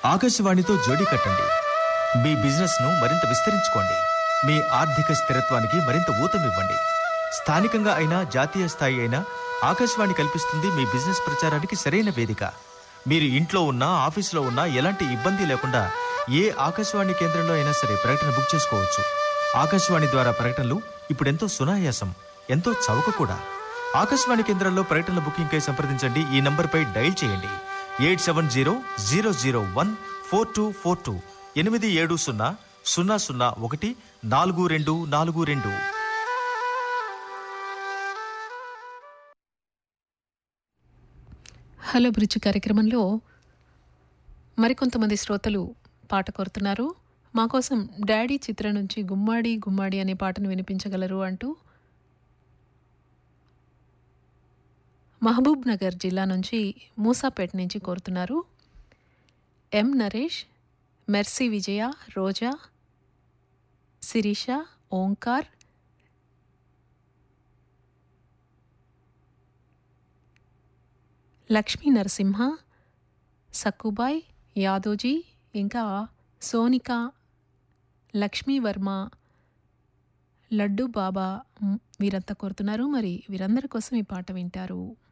ఆకాశవాణితో జోడీ కట్టండి మీ బిజినెస్ను మరింత విస్తరించుకోండి మీ ఆర్థిక స్థిరత్వానికి మరింత ఊతమివ్వండి స్థానికంగా అయినా జాతీయ స్థాయి అయినా ఆకాశవాణి కల్పిస్తుంది మీ బిజినెస్ ప్రచారానికి సరైన వేదిక మీరు ఇంట్లో ఉన్నా ఆఫీసులో ఉన్నా ఎలాంటి ఇబ్బంది లేకుండా ఏ ఆకాశవాణి కేంద్రంలో అయినా సరే ప్రకటన బుక్ చేసుకోవచ్చు ఆకాశవాణి ద్వారా ప్రకటనలు ఇప్పుడెంతో సునాయాసం ఎంతో చౌక కూడా ఆకాశవాణి కేంద్రాల్లో ప్రకటనల బుకింగ్ కై సంప్రదించండి ఈ నంబర్పై డైల్ చేయండి eight seven zero zero zero one four two four two ఎనిమిది ఏడు సున్నా సున్నా సున్నా ఒకటి నాలుగు రెండు నాలుగు రెండు హలో బ్రిడ్జ్ కార్యక్రమంలో మరికొంతమంది శ్రోతలు పాట కోరుతున్నారు మా కోసం డాడీ చిత్రం నుంచి గుమ్మాడి గుమ్మాడి అనే పాటను వినిపించగలరు అంటూ మహబూబ్ నగర్ జిల్లా నుంచి మూసాపేట నుంచి కోరుతున్నారు ఎం నరేష్ మెర్సీ విజయ రోజా శిరీష ఓంకార్ లక్ష్మీ నరసింహ సక్కుబాయ్ యాదోజీ ఇంకా సోనిక లక్ష్మీవర్మ లడ్డు బాబా మ్, వీరంతా కోరుతున్నారు మరి వీరందరి కోసం ఈ పాట వింటారు